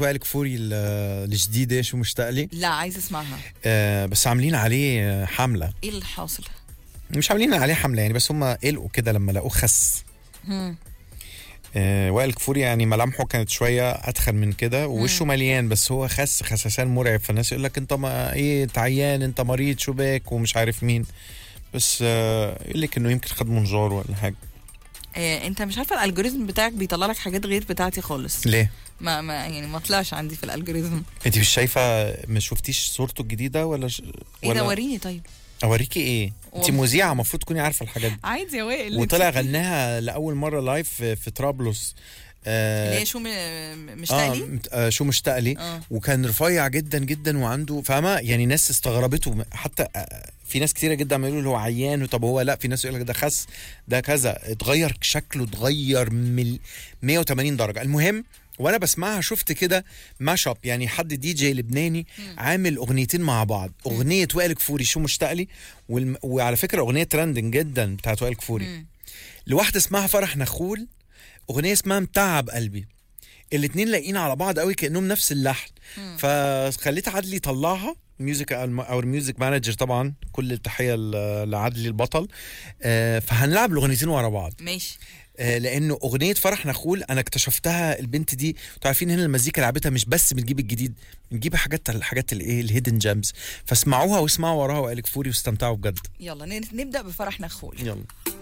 وائل كفوري ال- الجديده شو مشتاق لي لا عايزه اسمعها آه بس عاملين عليه آه، حمله ايه اللي حاصل مش عاملين عليه حمله يعني بس هم قلقوا كده لما لقوه خس مم. آه وائل كفوري يعني ملامحه كانت شويه اتخن من كده ووشه مليان بس هو خس خسسان مرعب فالناس يقول لك انت ما ايه انت عيان انت مريض شو باك ومش عارف مين بس آه يقول لك انه يمكن خد منظار ولا حاجه إيه انت مش عارفه الالجوريزم بتاعك بيطلع لك حاجات غير بتاعتي خالص ليه؟ ما, ما يعني ما طلعش عندي في الالجوريزم انت مش شايفه ما شفتيش صورته الجديده ولا ش... ايه ده ولا وريني طيب اوريكي ايه؟ انت والله. مذيعه المفروض تكوني عارفه الحاجات دي عادي يا وائل وطلع غناها لاول مره لايف في, في طرابلس اللي آه هي شو م- مش آه, تقلي مت- آه شو مشتاق لي اه وكان رفيع جدا جدا وعنده فاهمه يعني ناس استغربته حتى آه، في ناس كتيره جدا عمالوا يقولوا هو عيان طب هو لا في ناس يقول لك ده خس ده كذا اتغير شكله اتغير من 180 درجه المهم وانا بسمعها شفت كده ماش اب يعني حد دي جي لبناني عامل اغنيتين مع بعض اغنيه وائل كفوري شو مشتاق لي والم... وعلى فكره اغنيه ترندنج جدا بتاعت وائل كفوري مم. لواحده اسمها فرح نخول اغنيه اسمها متعب قلبي الاتنين لاقيين على بعض قوي كانهم نفس اللحن فخليت عدلي يطلعها ميوزك او الميوزك مانجر طبعا كل التحيه ل- لعدلي البطل آه، فهنلعب الاغنيتين ورا بعض ماشي آه، لانه اغنيه فرح نخول انا اكتشفتها البنت دي انتوا عارفين هنا المزيكا لعبتها مش بس بنجيب الجديد بنجيب حاجات الحاجات الايه الهيدن جيمز فاسمعوها واسمعوا وراها وائل كفوري واستمتعوا بجد يلا ن- نبدا بفرح نخول يلا